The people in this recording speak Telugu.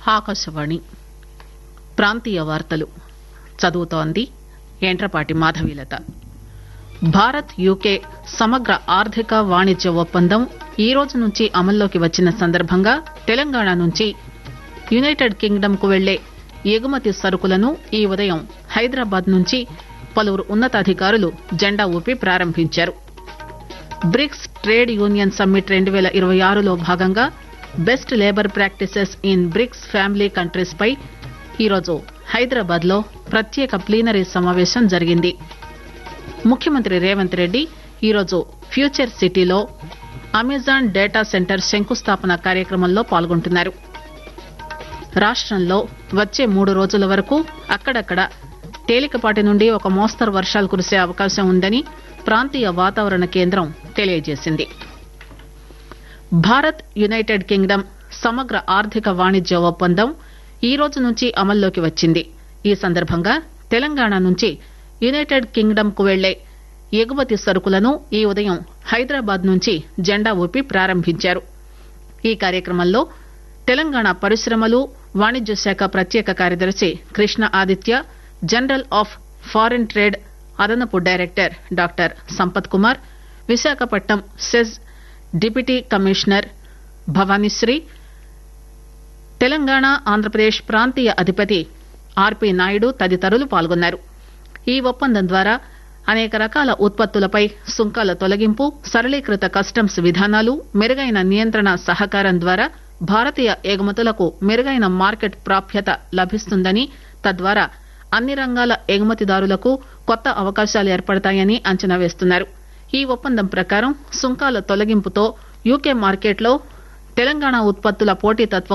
ఆకాశవాణి ప్రాంతీయ వార్తలు చదువుతోంది ఎంట్రపాటి మాధవీలత భారత్ యూకే సమగ్ర ఆర్థిక వాణిజ్య ఒప్పందం ఈ రోజు నుంచి అమల్లోకి వచ్చిన సందర్భంగా తెలంగాణ నుంచి యునైటెడ్ కింగ్డమ్ కు వెళ్లే ఎగుమతి సరుకులను ఈ ఉదయం హైదరాబాద్ నుంచి పలువురు ఉన్నతాధికారులు జెండా ఊపి ప్రారంభించారు బ్రిక్స్ ట్రేడ్ యూనియన్ సమ్మిట్ రెండు పేల ఇరవై ఆరులో భాగంగా best labour practices in BRICS family countries పై ఈరోజు హైదరాబాద్ లో ప్రత్యేక ప్లీనరీ సమావేశం జరిగింది ముఖ్యమంత్రి రేవంత్ రెడ్డి ఈరోజు ఫ్యూచర్ సిటీలో అమెజాన్ డేటా సెంటర్ శంకుస్థాపన కార్యక్రమంలో పాల్గొంటున్నారు రాష్టంలో వచ్చే మూడు రోజుల వరకు అక్కడక్కడ తేలికపాటి నుండి ఒక మోస్తరు వర్షాలు కురిసే అవకాశం ఉందని ప్రాంతీయ వాతావరణ కేంద్రం తెలియజేసింది భారత్ యునైటెడ్ కింగ్డమ్ సమగ్ర ఆర్థిక వాణిజ్య ఒప్పందం ఈ రోజు నుంచి అమల్లోకి వచ్చింది ఈ సందర్భంగా తెలంగాణ నుంచి యునైటెడ్ కింగ్డమ్ కు వెళ్లే ఎగుమతి సరుకులను ఈ ఉదయం హైదరాబాద్ నుంచి జెండా ఊపి ప్రారంభించారు ఈ కార్యక్రమంలో తెలంగాణ పరిశ్రమలు వాణిజ్య శాఖ ప్రత్యేక కార్యదర్శి Krishna Aditya general of foreign trade అదనపు director doctor Sampath Kumar Visakhapatnam SEZ deputy commissioner Bhavani Sri Telangana Andhra Pradesh ప్రాంతీయ అధిపతి ఆర్పి నాయుడు తదితరులు పాల్గొన్నారు ఈ ఒప్పందం ద్వారా అనేక రకాల ఉత్పత్తులపై సుంకాల తొలగింపు సరళీకృత కస్టమ్స్ విధానాలు మెరుగైన నియంత్రణ సహకారం ద్వారా భారతీయ ఎగుమతులకు మెరుగైన మార్కెట్ ప్రాప్యత లభిస్తుందని తద్వారా అన్ని రంగాల ఎగుమతిదారులకు కొత్త అవకాశాలు ఏర్పడతాయని అంచనా వేస్తున్నారు ఈ ఒప్పందం ప్రకారం సుంకాల తొలగింపుతో యూకే మార్కెట్లో తెలంగాణ ఉత్పత్తుల పోటీతత్వం